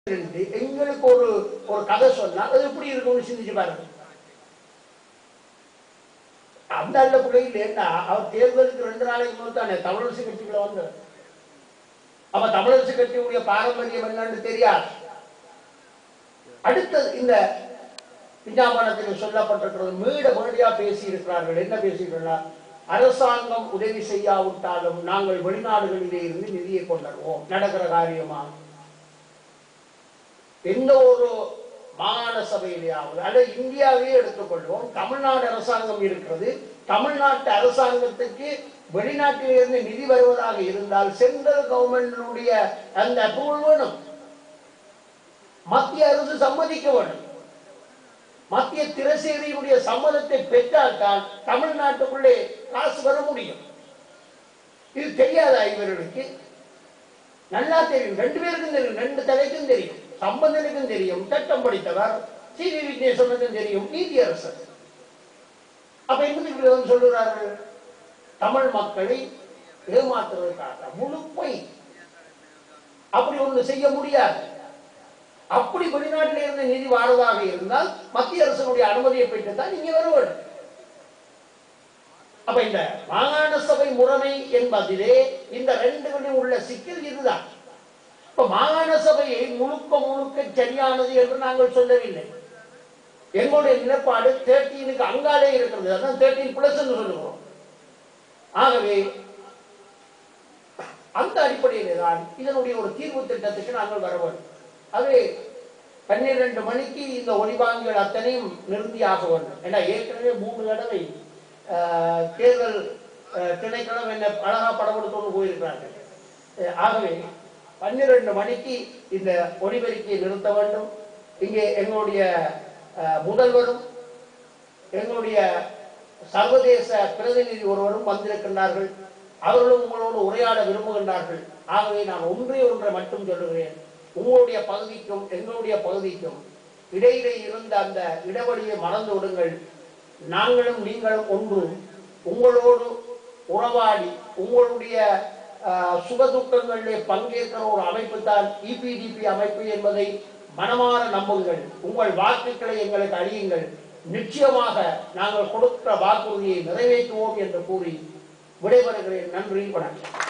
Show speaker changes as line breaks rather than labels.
இருந்து எங்களுக்கு ஒரு ஒரு கதை சொன்னா அது எப்படி இருக்கும்னு சிந்திச்சு பாருங்க அந்த அல்ல பிள்ளைகள் ஏன்னா அவர் தேர்தலுக்கு ரெண்டு நாளைக்கு முன்பு தானே தமிழரசு கட்சிக்குள்ள வந்தார் அப்ப தமிழரசு கட்சியுடைய பாரம்பரியம் என்னன்னு தெரியாது அடுத்தது இந்த விஞ்ஞாபனத்தில் சொல்லப்பட்டிருக்கிறது மீட மேடியா பேசி இருக்கிறார்கள் என்ன பேசியிருக்கிறார் அரசாங்கம் உதவி செய்யாவிட்டாலும் நாங்கள் வெளிநாடுகளிலே இருந்து நிதியை கொண்டுவருவோம் நடக்கிற காரியமா எந்த ஒரு மாகாண சபையிலேயாவது அல்லது இந்தியாவே எடுத்துக்கொள்வோம் தமிழ்நாடு அரசாங்கம் இருக்கிறது தமிழ்நாட்டு அரசாங்கத்துக்கு வெளிநாட்டிலிருந்து நிதி வருவதாக இருந்தால் சென்ட்ரல் கவர்மெண்டினுடைய அந்த அப்ரூவல் வேணும் மத்திய அரசு சம்மதிக்க வேண்டும் மத்திய திரசேரியுடைய சம்மதத்தை பெற்றால்தான் தமிழ்நாட்டுக்குள்ளே காசு வர முடியும் இது தெரியாதா இவர்களுக்கு நல்லா தெரியும் ரெண்டு பேருக்கும் தெரியும் ரெண்டு தலைக்கும் தெரியும் சம்பந்தனுக்கும் தெரியும் சட்டம் படித்தவர் சி வி விக்னேஸ்வரனுக்கும் தெரியும் நீதியரசர் அப்ப எங்களுக்கு இப்படி வந்து சொல்லுகிறார்கள் தமிழ் மக்களை ஏமாற்றுவதற்காக முழு பொய் அப்படி ஒன்று செய்ய முடியாது அப்படி வெளிநாட்டில் இருந்து நிதி வாடுவதாக இருந்தால் மத்திய அரசனுடைய அனுமதியை பெற்று தான் நீங்க வர வேண்டும் அப்ப இந்த மாகாண சபை முறைமை என்பதிலே இந்த ரெண்டுகளிலும் உள்ள சிக்கல் இதுதான் இப்ப மாகாண சபையை முழுக்க முழுக்க சரியானது என்று நாங்கள் சொல்லவில்லை எங்களுடைய நிலப்பாடு தேர்ட்டீனுக்கு அங்காலே இருக்கிறது அதான் தேர்ட்டீன் பிளஸ் என்று சொல்லுகிறோம் ஆகவே அந்த அடிப்படையிலே தான் இதனுடைய ஒரு தீர்வு திட்டத்துக்கு நாங்கள் வர வேண்டும் அது பன்னிரண்டு மணிக்கு இந்த ஒளிவாங்கிகள் அத்தனையும் நிறுத்தியாக வேண்டும் ஏன்னா ஏற்கனவே மூணு தடவை ஆஹ், தேர்தல் ஆஹ், திணைக்களம் என்ன அழகா படம் கொடுத்து போயிருக்கிறாங்க அஹ், ஆகவே பன்னிரண்டு மணிக்கு இந்த ஒளிபெருக்கியை நிறுத்த வேண்டும் இங்கே எங்களுடைய ஆஹ், முதல்வரும் எங்களுடைய சர்வதேச பிரதிநிதி ஒருவரும் வந்திருக்கின்றார்கள் அவர்களும் உங்களோடு உரையாட விரும்புகின்றார்கள் ஆகவே நான் ஒன்றே ஒன்றை மட்டும் சொல்லுகிறேன் உங்களுடைய பகுதிக்கும் எங்களுடைய பகுதிக்கும் இடையிலே இருந்த அந்த இடைவெளியை மறந்து விடுங்கள் நாங்களும் நீங்களும் ஒன்று உங்களோடு உறவாடி உங்களுடைய ஆஹ், சுகதுக்கங்களிலே பங்கேற்கிற ஒரு அமைப்பு தான் இபிடிபி அமைப்பு என்பதை மனமாற நம்புங்கள் உங்கள் வாக்குகளை எங்களுக்கு அழியுங்கள் நிச்சயமாக நாங்கள் கொடுக்கிற வாக்குறுதியை நிறைவேற்றுவோம் என்று கூறி விடைபெறுகிறேன் நன்றி வணக்கம்